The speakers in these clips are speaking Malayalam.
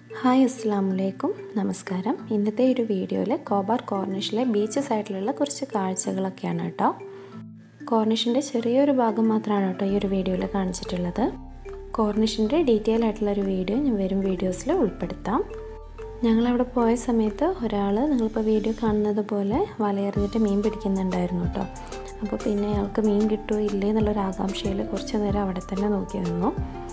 ഹായ് അസ്സാം വലൈക്കും നമസ്കാരം ഇന്നത്തെ ഒരു വീഡിയോയിൽ കോബാർ കോർണിഷിലെ ബീച്ച് സൈഡിലുള്ള കുറച്ച് കാഴ്ചകളൊക്കെയാണ് കേട്ടോ കോർണിഷിൻ്റെ ചെറിയൊരു ഭാഗം മാത്രമാണ് കേട്ടോ ഈ ഒരു വീഡിയോയിൽ കാണിച്ചിട്ടുള്ളത് കോർണിഷിൻ്റെ ഡീറ്റെയിൽ ആയിട്ടുള്ള ഒരു വീഡിയോ ഞാൻ വരും വീഡിയോസിൽ ഉൾപ്പെടുത്താം ഞങ്ങളവിടെ പോയ സമയത്ത് ഒരാൾ നിങ്ങളിപ്പോൾ വീഡിയോ കാണുന്നത് പോലെ വലയെറിഞ്ഞിട്ട് മീൻ പിടിക്കുന്നുണ്ടായിരുന്നു കേട്ടോ അപ്പോൾ പിന്നെ അയാൾക്ക് മീൻ കിട്ടുമോ ഇല്ലേ എന്നുള്ളൊരു ആകാംക്ഷയിൽ കുറച്ച് നേരം അവിടെ തന്നെ നോക്കി നിന്നു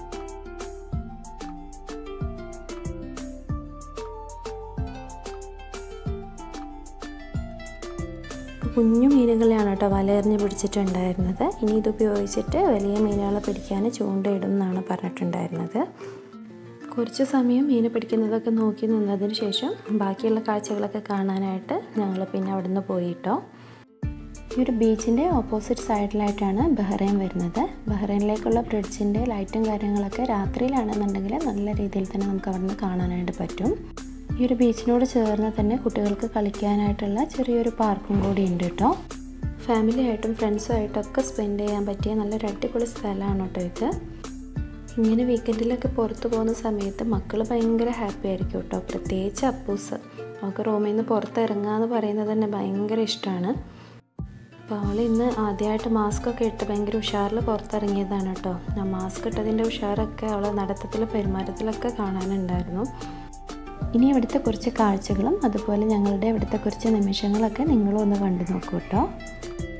കുഞ്ഞു മീനുകളെയാണ് കേട്ടോ വലയെറിഞ്ഞ് പിടിച്ചിട്ടുണ്ടായിരുന്നത് ഇനി ഇത് ഉപയോഗിച്ചിട്ട് വലിയ മീനുകളെ പിടിക്കാൻ ചൂണ്ടയിടും എന്നാണ് പറഞ്ഞിട്ടുണ്ടായിരുന്നത് കുറച്ച് സമയം മീൻ പിടിക്കുന്നതൊക്കെ നോക്കി നിന്നതിന് ശേഷം ബാക്കിയുള്ള കാഴ്ചകളൊക്കെ കാണാനായിട്ട് ഞങ്ങൾ പിന്നെ അവിടെ നിന്ന് പോയിട്ടോ ഈ ഒരു ബീച്ചിൻ്റെ ഓപ്പോസിറ്റ് സൈഡിലായിട്ടാണ് ബഹ്റൈൻ വരുന്നത് ബഹ്റൈനിലേക്കുള്ള ബ്രിഡ്ജിൻ്റെ ലൈറ്റും കാര്യങ്ങളൊക്കെ രാത്രിയിലാണെന്നുണ്ടെങ്കിൽ നല്ല രീതിയിൽ തന്നെ നമുക്ക് അവിടെ നിന്ന് കാണാനായിട്ട് പറ്റും ഈ ഒരു ബീച്ചിനോട് ചേർന്ന് തന്നെ കുട്ടികൾക്ക് കളിക്കാനായിട്ടുള്ള ചെറിയൊരു പാർക്കും കൂടി ഉണ്ട് കേട്ടോ ഫാമിലി ആയിട്ടും ഫ്രണ്ട്സും ആയിട്ടൊക്കെ സ്പെൻഡ് ചെയ്യാൻ പറ്റിയ നല്ലൊരു അടിപൊളി സ്ഥലമാണ് കേട്ടോ ഇത് ഇങ്ങനെ വീക്കെൻഡിലൊക്കെ പുറത്ത് പോകുന്ന സമയത്ത് മക്കൾ ഭയങ്കര ഹാപ്പി ആയിരിക്കും കേട്ടോ പ്രത്യേകിച്ച് അപ്പൂസ് അവൾക്ക് റൂമിൽ നിന്ന് പുറത്തിറങ്ങുക എന്ന് പറയുന്നത് തന്നെ ഭയങ്കര ഇഷ്ടമാണ് അപ്പോൾ അവൾ ഇന്ന് ആദ്യമായിട്ട് മാസ്ക് ഒക്കെ ഇട്ട് ഭയങ്കര ഉഷാറിൽ പുറത്തിറങ്ങിയതാണ് കേട്ടോ ആ മാസ്ക് ഇട്ടതിൻ്റെ ഉഷാറൊക്കെ അവളെ നടത്തത്തിലും പെരുമാറ്റത്തിലൊക്കെ കാണാനുണ്ടായിരുന്നു ഇനി ഇവിടുത്തെ കുറച്ച് കാഴ്ചകളും അതുപോലെ ഞങ്ങളുടെ ഇവിടുത്തെ കുറച്ച് നിമിഷങ്ങളൊക്കെ നിങ്ങളും ഒന്ന് കണ്ടു നോക്കൂ കേട്ടോ